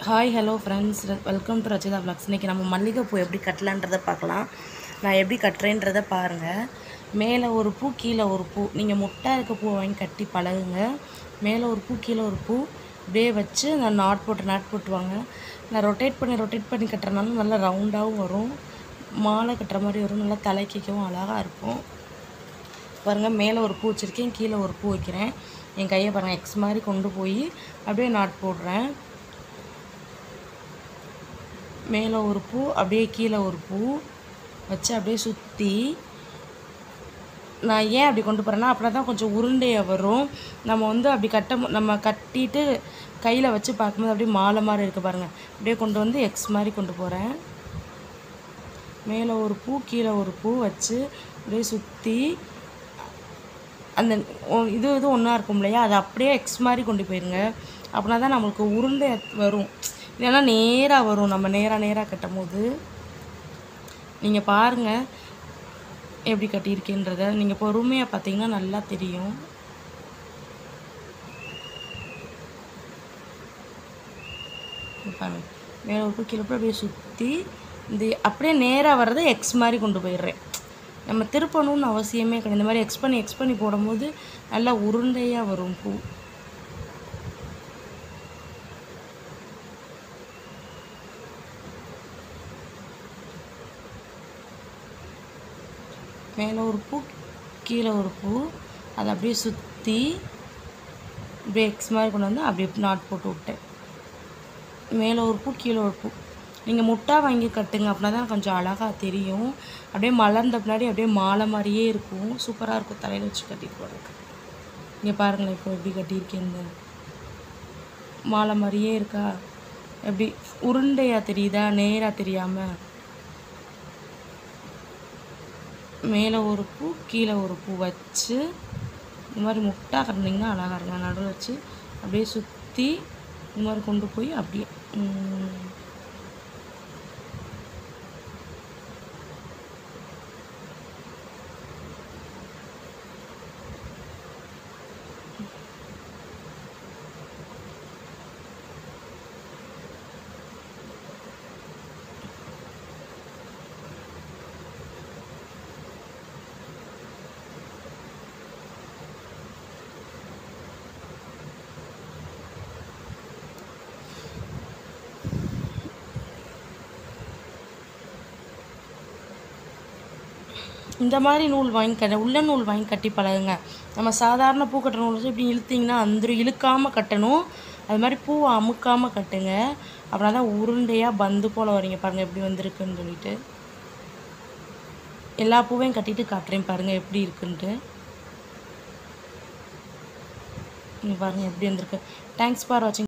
hi hello friends welcome to Rachita vlogs இன்றைக்கி நம்ம மல்லிகைப்பூ எப்படி கட்டலான்றதை பார்க்கலாம் நான் எப்படி கட்டுறேன்றதை பாருங்கள் மேலே ஒரு பூ கீழே ஒரு பூ நீங்கள் முட்டை இருக்க பூவை வாங்கி கட்டி பழகுங்க மேலே ஒரு பூ கீழே ஒரு பூ இப்படியே வச்சு நான் நாட் போட்டு நாட் போட்டுவாங்க நான் ரொட்டேட் பண்ணி ரொட்டேட் பண்ணி கட்டுறதுனால நல்லா ரவுண்டாகவும் வரும் மாலை கட்டுற மாதிரி வரும் நல்லா தலைக்கிக்கவும் அழகாக இருக்கும் பாருங்கள் மேலே ஒரு பூ வச்சுருக்கேன் கீழே ஒரு பூ வைக்கிறேன் என் கையை பாருங்கள் எக்ஸ் மாதிரி கொண்டு போய் அப்படியே நாட் போடுறேன் மேலே ஒரு பூ அப்படியே கீழே ஒரு பூ வச்சு அப்படியே சுற்றி நான் ஏன் அப்படி கொண்டு போகிறேன்னா அப்படின்னா தான் கொஞ்சம் உருண்டையாக வரும் நம்ம வந்து அப்படி கட்ட மு- நம்ம கட்டிட்டு கையில் வச்சு பார்க்கும்போது அப்படியே மாலை மாதிரி இருக்குது பாருங்கள் அப்படியே கொண்டு வந்து எக்ஸ் மாதிரி கொண்டு போகிறேன் மேலே ஒரு பூ கீழே ஒரு பூ வச்சு அப்படியே சுற்றி அந்த ஒ- இது இது ஒன்றா இருக்கும் இல்லையா அதை அப்படியே எக்ஸ் மாதிரி கொண்டு போயிருங்க அப்படின்னா தான் நம்மளுக்கு உருண்டை வரும் இல்லைன்னா நேராக வரும் நம்ம நேராக நேராக கட்டும் போது நீங்கள் பாருங்கள் எப்படி கட்டியிருக்கேன்றத நீங்கள் பொறுமையாக பார்த்தீங்கன்னா நல்லா தெரியும் இங்க பாருங்க மேலே ஒரு பூ கீழே பூ அப்படியே சுற்றி இந்த அப்படியே நேராக வர்றதை எக்ஸ் மாதிரி கொண்டு போயிடுறேன் நம்ம திருப்பணும்னு அவசியமே கிடையாது இந்த மாதிரி எக்ஸ் பண்ணி எக்ஸ் பண்ணி போடும்போது நல்லா உருண்டையாக வரும் பூ மேலே ஒரு பூ கீழே ஒரு பூ அதை அப்படியே சுற்றி அப்படியே எக்ஸ் மாதிரி கொண்டு வந்து அப்படியே நாட் போட்டு விட்டேன் மேலே ஒரு பூ கீழே ஒரு பூ நீங்கள் முட்டா வாங்கி கட்டுங்க அப்படின்னா தான் கொஞ்சம் அழகாக தெரியும் அப்படியே மலர்ந்த பின்னாடி அப்படியே மாலை மாதிரியே இருக்கும் சூப்பராக இருக்கும் தலையில் வச்சு கட்டிட்டு போகிறதுக்கு இங்கே பாருங்களேன் இப்போ எப்படி கட்டியிருக்கேன் இந்த மாலை மாதிரியே இருக்கா எப்படி உருண்டையாக தெரியுதா நேராக தெரியாமல் மேலே ஒரு பூ கீழே ஒரு பூ வச்சு இந்த மாதிரி முட்டா கட்டினீங்கன்னா அழகாக இருக்கும் நடுவில் வச்சு அப்படியே சுற்றி இந்த மாதிரி கொண்டு போய் அப்படியே ம், இந்த மாதிரி நூல் வாங்கி கட்ட உள்ள நூல் வாங்கி கட்டி பழகுங்க நம்ம சாதாரண பூ கட்டுற நூல் வச்சு இப்படி இழுத்தீங்கன்னா அந்த இழுக்காமல் கட்டணும் அது மாதிரி பூவை அமுக்காமல் கட்டுங்க அப்படின்னா தான் உருண்டையாக பந்து போல் வரீங்க பாருங்கள் எப்படி வந்திருக்குன்னு சொல்லிட்டு எல்லா பூவையும் கட்டிட்டு காட்டுறேன் பாருங்கள் எப்படி இருக்குன்ட்டு இங்க பாருங்கள் எப்படி வந்திருக்கு தேங்க்ஸ் ஃபார் வாட்சிங்